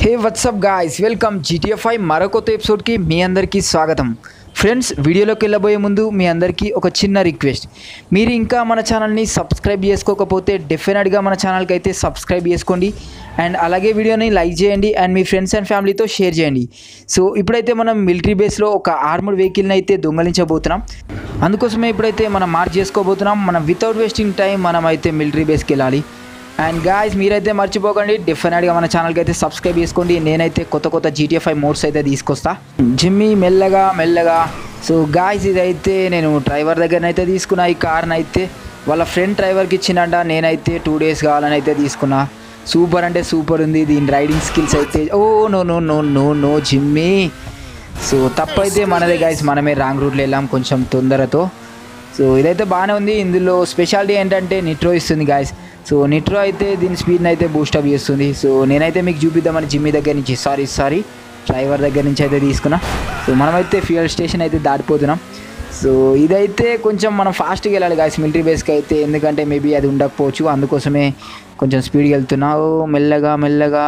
హే what's up guys welcome GTFI మరో కొత్త ఎపిసోడ్కి మీ అందరికీ స్వాగతం ఫ్రెండ్స్ వీడియోలోకి వెళ్ళబోయే ముందు మీ అందరికీ ఒక చిన్న రిక్వెస్ట్ మీరు ఇంకా మన ఛానల్ని సబ్స్క్రైబ్ చేసుకోకపోతే డెఫినెట్గా మన ఛానల్కి అయితే సబ్స్క్రైబ్ చేసుకోండి అండ్ అలాగే వీడియోని లైక్ చేయండి అండ్ మీ ఫ్రెండ్స్ అండ్ ఫ్యామిలీతో షేర్ చేయండి సో ఇప్పుడైతే మనం మిలిటరీ బేస్లో ఒక ఆర్మడ్ వెహికల్ని అయితే దొంగలించబోతున్నాం అందుకోసమే ఇప్పుడైతే మనం మార్క్ చేసుకోబోతున్నాం మనం వితౌట్ వేస్టింగ్ టైం మనం అయితే మిలిటరీ బేస్కి వెళ్ళాలి అండ్ గాయస్ మీరైతే మర్చిపోకండి డెఫినెట్గా మన ఛానల్కి అయితే సబ్స్క్రైబ్ చేసుకోండి నేనైతే కొత్త కొత్త జీటీఎఫ్ ఫైవ్ మోడ్స్ అయితే తీసుకొస్తా జిమ్మి మెల్లగా మెల్లగా సో గాయస్ ఇదైతే నేను డ్రైవర్ దగ్గరనైతే తీసుకున్నా ఈ కార్ని అయితే వాళ్ళ ఫ్రెండ్ డ్రైవర్కి ఇచ్చినంట నేనైతే టూ డేస్ కావాలని అయితే తీసుకున్నా సూపర్ అంటే సూపర్ ఉంది దీని రైడింగ్ స్కిల్స్ అయితే oh no no no no no Jimmy so తప్పైతే మనదే గాయస్ మనమే రాంగ్ రూట్లో వెళ్ళాం కొంచెం తొందరతో సో ఇదైతే బాగానే ఉంది ఇందులో స్పెషాలిటీ ఏంటంటే నిట్రో ఇస్తుంది గాయస్ సో నిట్రో అయితే దీని స్పీడ్ని అయితే బూస్టప్ చేస్తుంది సో నేనైతే మీకు చూపిద్దామని జిమ్మి దగ్గర నుంచి సారీ సారీ డ్రైవర్ దగ్గర నుంచి అయితే తీసుకున్నా సో మనమైతే ఫ్యూయల్ స్టేషన్ అయితే దాటిపోతున్నాం సో ఇదైతే కొంచెం మనం ఫాస్ట్గా వెళ్ళాలి గాయస్ మిలిటరీ బేస్కి అయితే ఎందుకంటే మేబీ అది ఉండకపోవచ్చు అందుకోసమే కొంచెం స్పీడ్గా వెళ్తున్నా ఓ మెల్లగా మెల్లగా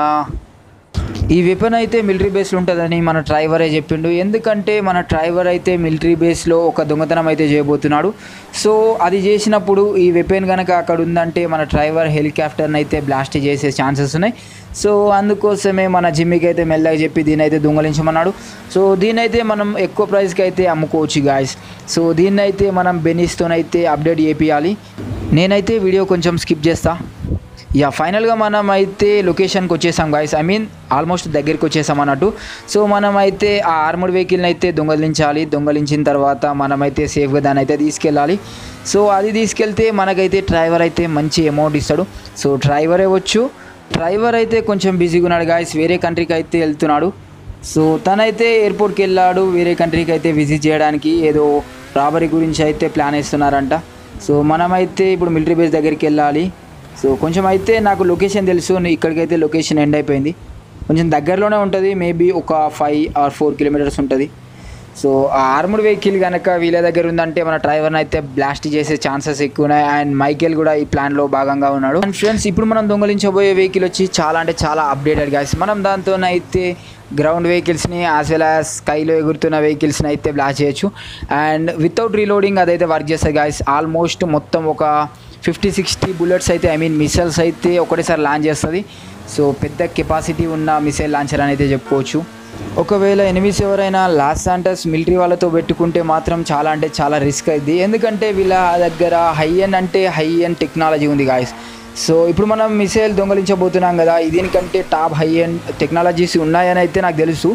ఈ వెపన్ అయితే మిలిటరీ బేస్లో ఉంటుందని మన డ్రైవరే చెప్పిండు ఎందుకంటే మన డ్రైవర్ అయితే మిలిటరీ బేస్లో ఒక దొంగతనం అయితే చేయబోతున్నాడు సో అది చేసినప్పుడు ఈ వెపన్ కనుక అక్కడ ఉందంటే మన డ్రైవర్ హెలికాప్టర్ని అయితే బ్లాస్ట్ చేసే ఛాన్సెస్ ఉన్నాయి సో అందుకోసమే మన జిమ్మికి అయితే మెల్లగా చెప్పి దీని అయితే దొంగలించమన్నాడు సో దీని అయితే మనం ఎక్కువ ప్రైస్కి అయితే అమ్ముకోవచ్చు గాయస్ సో దీన్ని అయితే మనం బెనిస్తోనైతే అప్డేట్ చేపియాలి నేనైతే వీడియో కొంచెం స్కిప్ చేస్తా యా ఫైనల్గా మనం అయితే లొకేషన్కి వచ్చేసాం గాయస్ ఐ మీన్ ఆల్మోస్ట్ దగ్గరికి వచ్చేసాం అన్నట్టు సో మనం అయితే ఆ ఆర్మడ్ వెహికల్ని అయితే దొంగలించాలి దొంగలించిన తర్వాత మనమైతే సేఫ్గా దాన్ని అయితే తీసుకెళ్ళాలి సో అది తీసుకెళ్తే మనకైతే డ్రైవర్ అయితే మంచి అమౌంట్ ఇస్తాడు సో డ్రైవరే వచ్చు డ్రైవర్ అయితే కొంచెం బిజీగా ఉన్నాడు గాయస్ వేరే కంట్రీకి అయితే వెళ్తున్నాడు సో తనైతే ఎయిర్పోర్ట్కి వెళ్ళాడు వేరే కంట్రీకి అయితే విజిట్ చేయడానికి ఏదో రాబరీ గురించి అయితే ప్లాన్ వేస్తున్నారంట సో మనమైతే ఇప్పుడు మిలిటరీ బేస్ దగ్గరికి వెళ్ళాలి సో కొంచెం అయితే నాకు లొకేషన్ తెలుసు ఇక్కడికైతే లొకేషన్ ఎండ్ అయిపోయింది కొంచెం దగ్గరలోనే ఉంటుంది మేబీ ఒక ఫైవ్ ఆర్ ఫోర్ కిలోమీటర్స్ ఉంటుంది సో ఆ ఆర్మడ్ వెహికల్ కనుక వీళ్ళ దగ్గర ఉందంటే మన డ్రైవర్ని అయితే బ్లాస్ట్ చేసే ఛాన్సెస్ ఎక్కువ ఉన్నాయి అండ్ మైకేల్ కూడా ఈ ప్లాన్లో భాగంగా ఉన్నాడు అండ్ ఫ్రెండ్స్ ఇప్పుడు మనం దొంగలించబోయే వెహికల్ వచ్చి చాలా అంటే చాలా అప్డేటెడ్ గాయస్ మనం దాంతోనైతే గ్రౌండ్ వెహికల్స్ని యాజ్ వెల్ యాజ్ స్కైలో ఎగురుతున్న వెహికల్స్ని అయితే బ్లాస్ట్ చేయొచ్చు అండ్ వితౌట్ రీలోడింగ్ అదైతే వర్క్ చేస్తుంది గాయస్ ఆల్మోస్ట్ మొత్తం ఒక ఫిఫ్టీ సిక్స్టీ బుల్లెట్స్ అయితే ఐ మీన్ మిసైల్స్ అయితే ఒకటేసారి లాంచ్ చేస్తుంది సో పెద్ద కెపాసిటీ ఉన్న మిసైల్ లాంచర్ అని అయితే చెప్పుకోవచ్చు ఒకవేళ ఎనిమిస్ ఎవరైనా లాస్ శాంటర్స్ మిలిటరీ వాళ్ళతో పెట్టుకుంటే మాత్రం చాలా అంటే చాలా రిస్క్ అయింది ఎందుకంటే వీళ్ళ దగ్గర హై ఎండ్ అంటే హై ఎండ్ టెక్నాలజీ ఉంది గాయస్ సో ఇప్పుడు మనం మిసైల్ దొంగలించబోతున్నాం కదా దీనికంటే టాప్ హై ఎండ్ టెక్నాలజీస్ ఉన్నాయని అయితే నాకు తెలుసు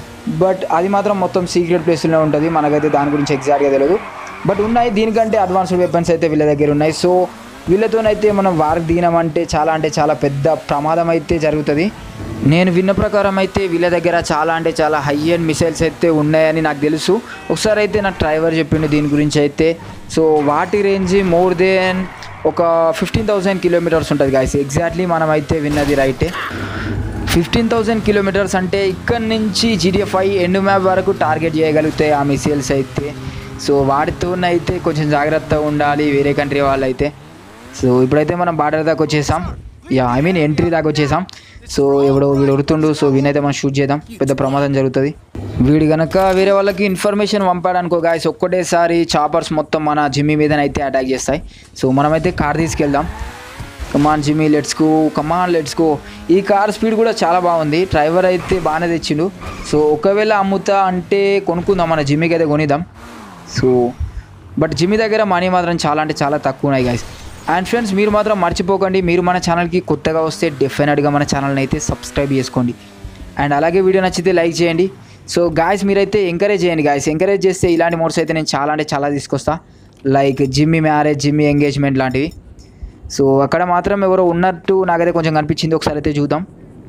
బట్ అది మాత్రం మొత్తం సీక్రెట్ ప్లేస్లోనే ఉంటుంది మనకైతే దాని గురించి ఎగ్జాక్ట్గా తెలియదు బట్ ఉన్నాయి దీనికంటే అడ్వాన్స్డ్ వెపన్స్ అయితే వీళ్ళ దగ్గర ఉన్నాయి సో వీళ్ళతోనైతే మనం వారికి దిగినామంటే చాలా అంటే చాలా పెద్ద ప్రమాదం అయితే జరుగుతుంది నేను విన్న ప్రకారం అయితే వీళ్ళ దగ్గర చాలా అంటే చాలా హై అండ్ మిసైల్స్ అయితే ఉన్నాయని నాకు తెలుసు ఒకసారి అయితే నా డ్రైవర్ చెప్పిండు దీని గురించి అయితే సో వాటి రేంజ్ మోర్ దెన్ ఒక ఫిఫ్టీన్ థౌసండ్ కిలోమీటర్స్ ఉంటుంది గాయస్ ఎగ్జాక్ట్లీ మనం అయితే విన్నది రైటే ఫిఫ్టీన్ థౌసండ్ కిలోమీటర్స్ అంటే ఇక్కడ నుంచి జీడిఎఫ్ ఐ ఎండ్ మ్యాప్ వరకు టార్గెట్ చేయగలుగుతాయి ఆ మిసైల్స్ అయితే సో వాటితోనైతే కొంచెం జాగ్రత్తగా ఉండాలి వేరే కంట్రీ వాళ్ళు అయితే సో ఇప్పుడైతే మనం బార్డర్ దాకా వచ్చేసాం యా ఐ మీన్ ఎంట్రీ దాకా వచ్చేసాం సో ఎవడో వీడు ఉరుతుండు సో వీనైతే మనం షూట్ చేద్దాం పెద్ద ప్రమాదం జరుగుతుంది వీడు గనక వేరే వాళ్ళకి ఇన్ఫర్మేషన్ పంపాడనుకో గాయస్ ఒక్కటేసారి చాపర్స్ మొత్తం మన జిమ్మి మీదనైతే అటాక్ చేస్తాయి సో మనమైతే కార్ తీసుకెళ్దాం come on Jimmy let's go come on let's go ఈ కార్ స్పీడ్ కూడా చాలా బాగుంది డ్రైవర్ అయితే బాగానే తెచ్చిండు సో ఒకవేళ అమ్ముతా అంటే కొనుక్కుందాం మన జిమ్మికి అయితే కొనిద్దాం సో బట్ జిమ్మి దగ్గర మనీ మాత్రం చాలా అంటే చాలా తక్కువ ఉన్నాయి గాయస్ అండ్ ఫ్రెండ్స్ మీరు మాత్రం మర్చిపోకండి మీరు మన ఛానల్కి కొత్తగా వస్తే డెఫినెట్గా మన ఛానల్ని అయితే సబ్స్క్రైబ్ చేసుకోండి అండ్ అలాగే వీడియో నచ్చితే లైక్ చేయండి సో గాయస్ మీరైతే ఎంకరేజ్ చేయండి గాయస్ ఎంకరేజ్ చేస్తే ఇలాంటి మోడ్స్ అయితే నేను చాలా అంటే చాలా తీసుకొస్తా లైక్ జిమ్మి మ్యారేజ్ జిమ్మి ఎంగేజ్మెంట్ లాంటివి సో అక్కడ మాత్రం ఎవరో ఉన్నట్టు నాకైతే కొంచెం కనిపించింది ఒకసారి అయితే చూద్దాం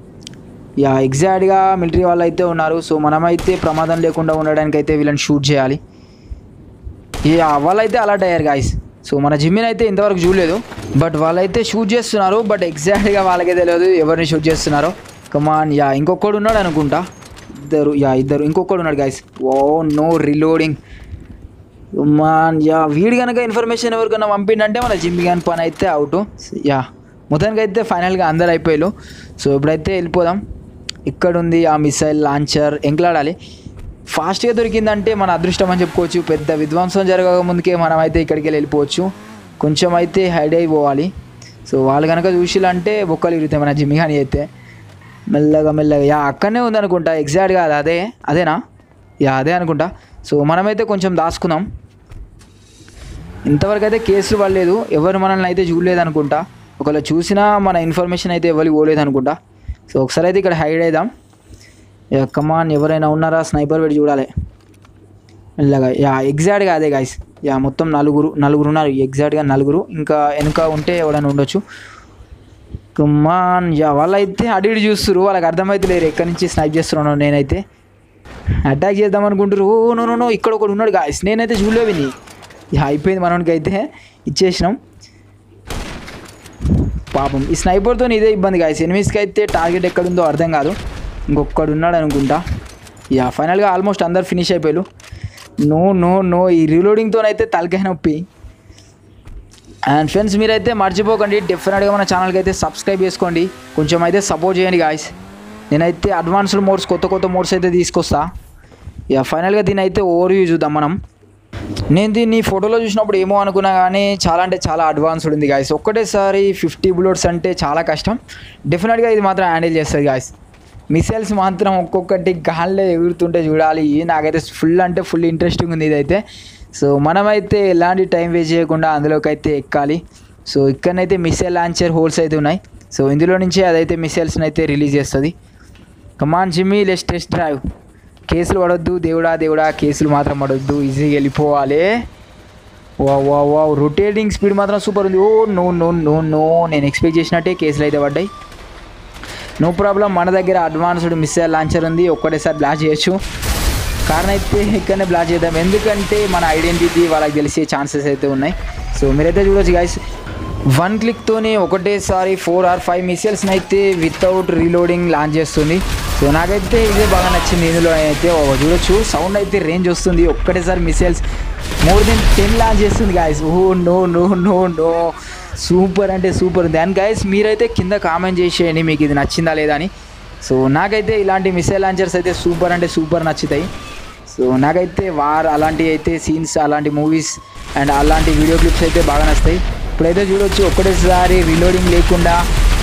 యా ఎగ్జాక్ట్గా మిలిటరీ వాళ్ళు అయితే ఉన్నారు సో మనమైతే ప్రమాదం లేకుండా ఉండడానికి అయితే వీళ్ళని షూట్ చేయాలి యా వాళ్ళైతే అలర్ట్ అయ్యారు గాయస్ సో మన జిమ్మిని అయితే ఇంతవరకు చూడలేదు బట్ వాళ్ళైతే షూట్ చేస్తున్నారు బట్ ఎగ్జాక్ట్గా వాళ్ళకే తెలియదు ఎవరిని షూట్ చేస్తున్నారో కమాన్ యా ఇంకొకడు ఉన్నాడు అనుకుంటా ఇద్దరు యా ఇద్దరు ఇంకొకడు ఉన్నాడు guys oh no reloading man yeah వీడి కనుక ఇన్ఫర్మేషన్ ఎవరికైనా పంపిండంటే మన జిమ్ గాని పని అయితే అవుట్ యా మొత్తానికి అయితే ఫైనల్గా అందరు అయిపోయారు సో ఇప్పుడైతే వెళ్ళిపోదాం ఇక్కడ ఉంది ఆ మిసైల్ లాంచర్ ఎంకలాడాలి ఫాస్ట్గా దొరికిందంటే మన అదృష్టం అని చెప్పుకోవచ్చు పెద్ద విధ్వంసం జరగక ముందుకే మనం అయితే ఇక్కడికి వెళ్ళి వెళ్ళిపోవచ్చు కొంచెం అయితే హైడ్ అయిపోవాలి సో వాళ్ళు కనుక చూసిలంటే బొక్కలు ఇరుగుతాయి మన జిమ్మి కానీ అయితే మెల్లగా మెల్లగా యా అక్కడనే ఉందనుకుంటా ఎగ్జాక్ట్గా అది అదే అదేనా యా అదే అనుకుంటా సో మనమైతే కొంచెం దాచుకుందాం ఇంతవరకు అయితే కేసులు పడలేదు ఎవరు మనల్ని అయితే చూడలేదు అనుకుంటా ఒకవేళ చూసినా మన ఇన్ఫర్మేషన్ అయితే ఎవరికి పోలేదు అనుకుంటా సో ఒకసారి అయితే ఇక్కడ హైడ్ అయిదాం యా కమాన్ ఎవరైనా ఉన్నారా స్నైపర్ పెట్టి చూడాలి మెల్లగా యా ఎగ్జాక్ట్గా అదే గాయస్ యా మొత్తం నలుగురు నలుగురు ఉన్నారు ఎగ్జాక్ట్గా నలుగురు ఇంకా వెనుక ఉంటే ఎవరైనా ఉండొచ్చు కమాన్ యా వాళ్ళైతే అటు ఇటు చూస్తారు వాళ్ళకి అర్థమైతే లేరు ఎక్కడి నుంచి స్నైప్ చేస్తున్నాను నేనైతే అటాక్ చేద్దాం అనుకుంటారు ఓ నో నో నో ఇక్కడ ఒకడు ఉన్నాడు గాయస్ నేనైతే చూడలే విని యా అయిపోయింది మనోనికి అయితే ఇచ్చేసినాం పాపం ఈ స్నైపర్తో ఇదే ఇబ్బంది గాయస్ ఎనిమిస్కి అయితే టార్గెట్ ఎక్కడుందో అర్థం కాదు ఇంకొకడు ఉన్నాడు అనుకుంటా యా ఫైనల్గా ఆల్మోస్ట్ అందరు ఫినిష్ అయిపోయారు నో నో నో ఈ రీలోడింగ్తో అయితే తలకాయ నొప్పి అండ్ ఫ్రెండ్స్ మీరైతే మర్చిపోకండి డెఫినెట్గా మన ఛానల్కి అయితే సబ్స్క్రైబ్ చేసుకోండి కొంచెం అయితే సపోర్ట్ చేయండి గాయస్ నేనైతే అడ్వాన్స్డ్ మోడ్స్ కొత్త కొత్త మోడ్స్ అయితే తీసుకొస్తా ఇక ఫైనల్గా దీని అయితే ఓవర్ వ్యూ చూద్దాం మనం నేను దీన్ని ఫోటోలో చూసినప్పుడు ఏమో అనుకున్నా కానీ చాలా అంటే చాలా అడ్వాన్స్డ్ ఉంది గాయస్ ఒక్కటేసారి ఫిఫ్టీ బుల్లెట్స్ అంటే చాలా కష్టం డెఫినెట్గా ఇది మాత్రం హ్యాండిల్ చేస్తుంది గాయస్ మిసైల్స్ మాత్రం ఒక్కొక్కటి గాల్లో ఎగురుతుంటే చూడాలి నాకైతే ఫుల్ అంటే ఫుల్ ఇంట్రెస్టింగ్ ఉంది ఇదైతే సో మనమైతే ఎలాంటి టైం వేస్ట్ చేయకుండా అందులోకి అయితే ఎక్కాలి సో ఇక్కడనైతే మిసైల్ లాంచర్ హోల్స్ అయితే ఉన్నాయి సో ఇందులో నుంచే అదైతే మిసైల్స్ని అయితే రిలీజ్ చేస్తుంది come on Jimmy let's test drive కేసులు పడొద్దు దేవుడా దేవుడా కేసులు మాత్రం పడొద్దు ఈజీగా వెళ్ళిపోవాలి వా వా వా రొటేటింగ్ స్పీడ్ మాత్రం సూపర్ ఉంది oh no no no no నేను ఎక్స్పెక్ట్ చేసినట్టే కేసులు అయితే పడ్డాయి నో ప్రాబ్లం మన దగ్గర అడ్వాన్స్డ్ మిస్సైల్ లాంచర్ ఉంది ఒక్కటేసారి బ్లాస్ట్ చేయొచ్చు కారణం అయితే ఇక్కడనే బ్లాస్ట్ చేద్దాం ఎందుకంటే మన ఐడెంటిటీ వాళ్ళకి తెలిసే ఛాన్సెస్ అయితే ఉన్నాయి సో మీరైతే చూడొచ్చు గైస్ వన్ క్లిక్తోనే ఒకటేసారి ఫోర్ ఆర్ ఫైవ్ మిసైల్స్ని అయితే వితౌట్ రీలోడింగ్ లాంచ్ చేస్తుంది సో నాకైతే ఇదే బాగా నచ్చింది ఇందులో అయితే ఓ చూడొచ్చు సౌండ్ అయితే రేంజ్ వస్తుంది ఒక్కటేసారి missiles more than ten launch చేస్తుంది guys oh no no no no super అంటే సూపర్ ఉంది అండ్ గైస్ మీరైతే కింద కామెంట్ చేసేయండి మీకు ఇది నచ్చిందా లేదా అని సో నాకైతే ఇలాంటి మిసైల్ లాంచర్స్ అయితే సూపర్ అంటే సూపర్ నచ్చుతాయి సో నాకైతే వార్ అలాంటివి అయితే సీన్స్ అలాంటి మూవీస్ అండ్ అలాంటి వీడియో క్లిప్స్ అయితే బాగా నచ్చుతాయి ఇప్పుడైతే చూడొచ్చు ఒక్కటేసారి రీలోడింగ్ లేకుండా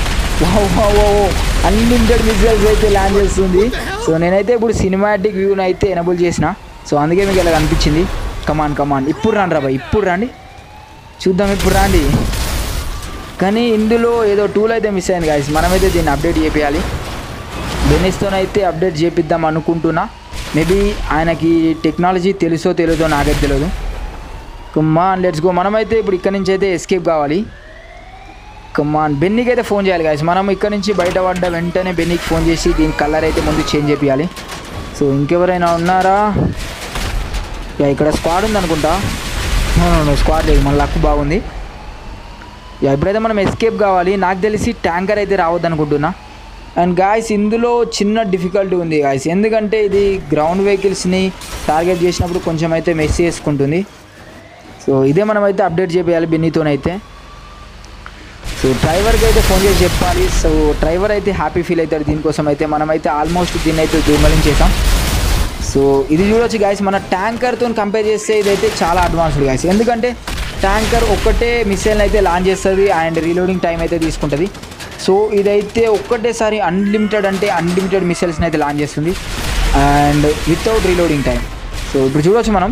అన్లిమిటెడ్ మిసైల్స్ అయితే ల్యాండ్ చేస్తుంది సో నేనైతే ఇప్పుడు సినిమాటిక్ వ్యూని అయితే ఎనబుల్ చేసిన సో అందుకే మీకు ఇలా కనిపించింది కమాన్ కమాన్ ఇప్పుడు రండి రా ఇప్పుడు రండి చూద్దాం ఇప్పుడు రండి కానీ ఇందులో ఏదో టూల్ అయితే మిస్ అయింది గాయస్ మనమైతే దీన్ని అప్డేట్ చేయాలి డెనిస్తోనైతే అప్డేట్ చేపిద్దాం అనుకుంటున్నా మేబీ ఆయనకి టెక్నాలజీ తెలుసో తెలియదో నాకైతే తెలియదు కమ్మాన్ లెట్స్ గో మనమైతే ఇప్పుడు ఇక్కడ నుంచి అయితే ఎస్కేప్ కావాలి కమ్మాన్ బెన్నీకి అయితే ఫోన్ చేయాలి గాయస్ మనం ఇక్కడ నుంచి బయటపడ్డ వెంటనే బెన్నీకి ఫోన్ చేసి దీని కలర్ అయితే ముందు చేంజ్ చేయాలి సో ఇంకెవరైనా ఉన్నారా యా ఇక్కడ స్క్వాడ్ ఉంది అనుకుంటా స్క్వాడ్ లేదు మన లక్ బాగుంది యా ఇప్పుడైతే మనం ఎస్కేప్ కావాలి నాకు తెలిసి ట్యాంకర్ అయితే రావద్దు అనుకుంటున్నా అండ్ గాయస్ ఇందులో చిన్న డిఫికల్టీ ఉంది గాయస్ ఎందుకంటే ఇది గ్రౌండ్ వెహికల్స్ని టార్గెట్ చేసినప్పుడు కొంచెం అయితే మెస్ చేసుకుంటుంది సో ఇదే మనం అయితే అప్డేట్ చేయాలి బెన్నీతోనైతే సో డ్రైవర్కి అయితే ఫోన్ చేసి చెప్పాలి సో డ్రైవర్ అయితే హ్యాపీ ఫీల్ అవుతాడు దీనికోసం అయితే మనమైతే ఆల్మోస్ట్ దీన్ని అయితే దూమలించేసాం సో ఇది చూడొచ్చు గాయస్ మన ట్యాంకర్తో కంపేర్ చేస్తే ఇదైతే చాలా అడ్వాన్స్డ్ గాయస్ ఎందుకంటే ట్యాంకర్ ఒక్కటే మిసైల్ అయితే లాంచ్ చేస్తుంది అండ్ రీలోడింగ్ టైం అయితే తీసుకుంటుంది సో ఇదైతే ఒక్కటేసారి అన్లిమిటెడ్ అంటే అన్లిమిటెడ్ మిసైల్స్ని అయితే లాంచ్ చేస్తుంది and without reloading time so ఇప్పుడు చూడొచ్చు మనం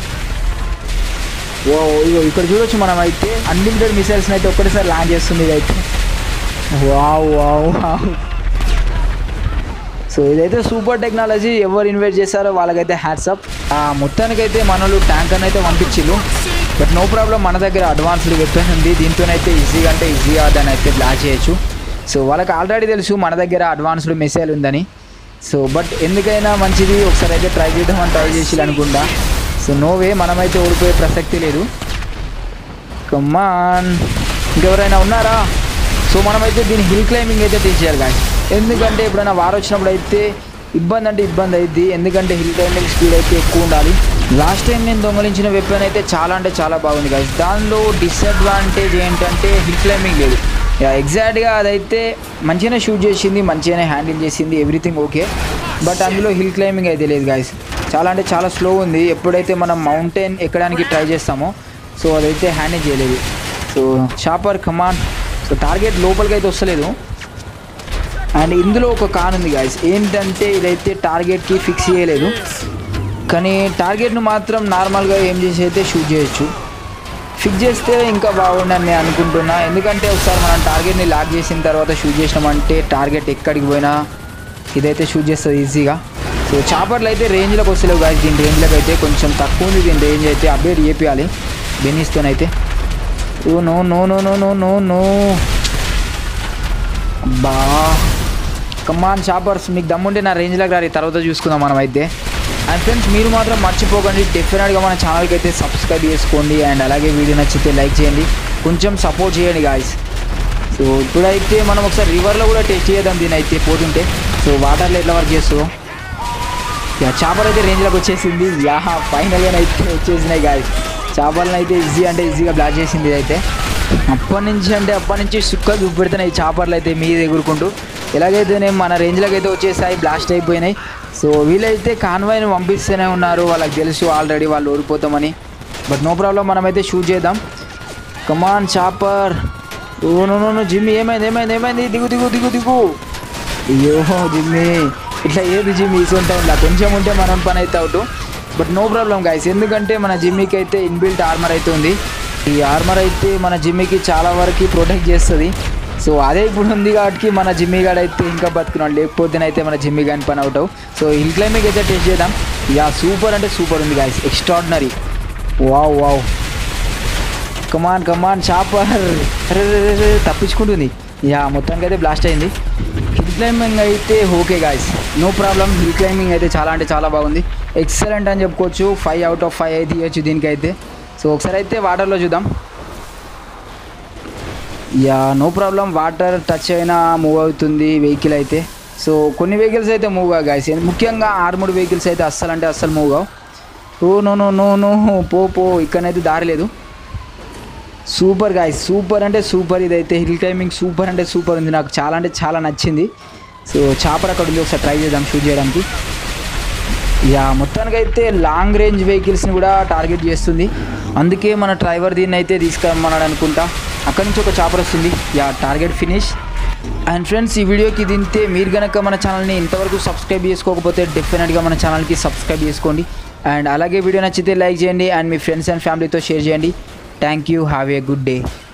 ఓ ఇగో ఇక్కడ చూడొచ్చు మనం అయితే అన్లిమిటెడ్ మిసైల్స్ని అయితే ఒక్కటేసారి లాంచ్ చేస్తుంది ఇదైతే వావ్ వావ్ వావ్ సో ఇదైతే సూపర్ టెక్నాలజీ ఎవరు ఇన్వెస్ట్ చేశారో వాళ్ళకైతే హ్యాట్సప్ మొత్తానికైతే మనలు ట్యాంకర్ని అయితే పంపించిల్లు బట్ నో ప్రాబ్లం మన దగ్గర అడ్వాన్స్డ్ వెపన్ ఉంది దీంతోనైతే ఈజీగా అంటే ఈజీగా దాన్ని అయితే బ్లాక్ చేయొచ్చు సో వాళ్ళకి ఆల్రెడీ తెలుసు మన దగ్గర అడ్వాన్స్డ్ మిసైల్ ఉందని సో బట్ ఎందుకైనా మంచిది ఒకసారి అయితే ట్రై చేద్దామని ట్రై చేసి అనుకుంటా సో నో వే మనమైతే ఓడిపోయే ప్రసక్తి లేదు కమ్మాన్ ఇంకెవరైనా ఉన్నారా సో మనమైతే దీని హిల్ క్లైంబింగ్ అయితే టీచ్ చేయాలి కానీ ఎందుకంటే ఎప్పుడైనా వారు వచ్చినప్పుడు అయితే ఇబ్బంది అంటే ఇబ్బంది అయింది ఎందుకంటే హిల్ క్లైంబింగ్ స్పీడ్ అయితే ఎక్కువ ఉండాలి లాస్ట్ టైం నేను దొంగలించిన వెపన్ అయితే చాలా అంటే చాలా బాగుంది గాయస్ దానిలో డిసడ్వాంటేజ్ ఏంటంటే హిల్ క్లైంబింగ్ లేదు యా ఎగ్జాక్ట్గా అదైతే మంచిగానే షూట్ చేసింది మంచిగానే హ్యాండిల్ చేసింది ఎవ్రీథింగ్ ఓకే బట్ అందులో హిల్ క్లైంబింగ్ అయితే లేదు గాయస్ చాలా అంటే చాలా స్లో ఉంది ఎప్పుడైతే మనం మౌంటైన్ ఎక్కడానికి ట్రై చేస్తామో సో అదైతే హ్యాండిల్ చేయలేదు so chopper come on so target లోపలికి అయితే వస్తలేదు అండ్ ఇందులో ఒక కాన్ ఉంది గాయస్ ఏంటంటే ఇదైతే టార్గెట్కి ఫిక్స్ చేయలేదు కానీ టార్గెట్ను మాత్రం నార్మల్గా ఏం చేసి అయితే షూట్ చేయొచ్చు ఫిక్స్ చేస్తే ఇంకా బాగుండని నేను అనుకుంటున్నా ఎందుకంటే ఒకసారి మనం టార్గెట్ని లాక్ చేసిన తర్వాత షూట్ చేసినామంటే టార్గెట్ ఎక్కడికి పోయినా ఇదైతే షూట్ చేస్తుంది ఈజీగా సో చాపర్లు అయితే రేంజ్లోకి వస్తలేవు గాయస్ దీని రేంజ్లోకి అయితే కొంచెం తక్కువ ఉంది దీని రేంజ్ అయితే అప్డేట్ చేపియాలి బెనిస్తోనైతే oh no no no no no no no బా కమాన్ షాపర్స్ మీకు దమ్ముంటే నా రేంజ్లోకి రారి తర్వాత చూసుకుందాం మనం అయితే అండ్ ఫ్రెండ్స్ మీరు మాత్రం మర్చిపోకండి డెఫినెట్గా మన ఛానల్కి అయితే సబ్స్క్రైబ్ చేసుకోండి అండ్ అలాగే వీడియో నచ్చితే లైక్ చేయండి కొంచెం సపోర్ట్ చేయండి గాయస్ సో ఇప్పుడైతే మనం ఒకసారి రివర్లో కూడా టెస్ట్ చేద్దాం దీని అయితే పోతుంటే సో వాటర్లో ఎట్లా వర్క్ చేస్తూ యా చేపలు అయితే రేంజ్లోకి వచ్చేసింది యా ఫైనల్గా అయితే వచ్చేసినాయి గాయస్ చేపలను అయితే ఈజీ అంటే ఈజీగా బ్లాక్ చేసింది ఇదైతే అప్పటి నుంచి అంటే అప్పటి నుంచి సుక్కలు చూపెడుతున్నాయి చేపలు అయితే మీద ఎగురుకుంటూ ఎలాగైతేనే మన రేంజ్లోకి అయితే వచ్చేసాయి బ్లాస్ట్ అయిపోయినాయి సో వీళ్ళైతే కాన్వాయ్ని పంపిస్తూనే ఉన్నారు వాళ్ళకి తెలుసు ఆల్రెడీ వాళ్ళు ఓడిపోతామని బట్ నో ప్రాబ్లం మనమైతే షూట్ చేద్దాం come on chopper oh no no no Jimmy ఏమైంది ఏమైంది ఏమైంది దిగు దిగు దిగు దిగు అయ్యో జిమ్మి ఇట్లా ఏది జిమ్మి ఇసుంటా ఇలా కొంచెం ఉంటే మనం పని అయితే out but no problem guys ఎందుకంటే మన జిమ్మికి అయితే ఇన్బిల్ట్ ఆర్మర్ అయితే ఉంది ఈ ఆర్మర్ అయితే మన జిమ్మికి చాలా వరకు ప్రొటెక్ట్ చేస్తుంది సో అదే ఇప్పుడు ఉంది కాబట్టి మన జిమ్మి గాడు అయితే ఇంకా బతుకున్నాడు లేకపోతేనైతే మన జిమ్మి గాని పని అవుట్ సో హిల్ క్లైంబింగ్ అయితే టెస్ట్ చేద్దాం యా సూపర్ అంటే సూపర్ ఉంది guys extraordinary wow wow come on come on chopper అరే రే, రే, రే, తప్పించుకుంటుంది యా మొత్తానికి అయితే బ్లాస్ట్ అయింది హిల్ క్లైంబింగ్ అయితే okay guys no problem hill climbing అయితే చాలా అంటే చాలా బాగుంది ఎక్సలెంట్ అని చెప్పుకోవచ్చు ఫైవ్ అవుట్ ఆఫ్ ఫైవ్ అయితే ఇవ్వచ్చు దీనికైతే సో ఒకసారి అయితే వాటర్లో చూద్దాం yeah no problem water touch అయినా మూవ్ అవుతుంది వెహికల్ అయితే సో కొన్ని వెహికల్స్ అయితే మూవ్ కావు గాయస్ ముఖ్యంగా ఆర్ముడ్ వెహికల్స్ అయితే అస్సలు అంటే అస్సలు మూవ్ కావు oh no no no no పో పో ఇక్కడనైతే దారి లేదు సూపర్ గాయస్ సూపర్ అంటే సూపర్ ఇదైతే హిల్ క్లైంబింగ్ సూపర్ అంటే సూపర్ ఉంది నాకు చాలా అంటే చాలా నచ్చింది సో చాపర్ అక్కడ ఉంది ఒకసారి ట్రై చేద్దాం షూట్ చేయడానికి యా మొత్తానికైతే లాంగ్ రేంజ్ వెహికల్స్ని కూడా టార్గెట్ చేస్తుంది అందుకే మన డ్రైవర్ దీన్ని అయితే తీసుకురమ్మన్నాడు అనుకుంటా అక్కడి నుంచి ఒక చాపర్ వస్తుంది yeah target finish and friends ఈ వీడియోకి దింతే మీరు కనుక మన ఛానల్ని ఇంతవరకు సబ్స్క్రైబ్ చేసుకోకపోతే డెఫినెట్గా మన ఛానల్కి సబ్స్క్రైబ్ చేసుకోండి అండ్ అలాగే వీడియో నచ్చితే లైక్ చేయండి అండ్ మీ ఫ్రెండ్స్ అండ్ ఫ్యామిలీతో షేర్ చేయండి thank you have a good day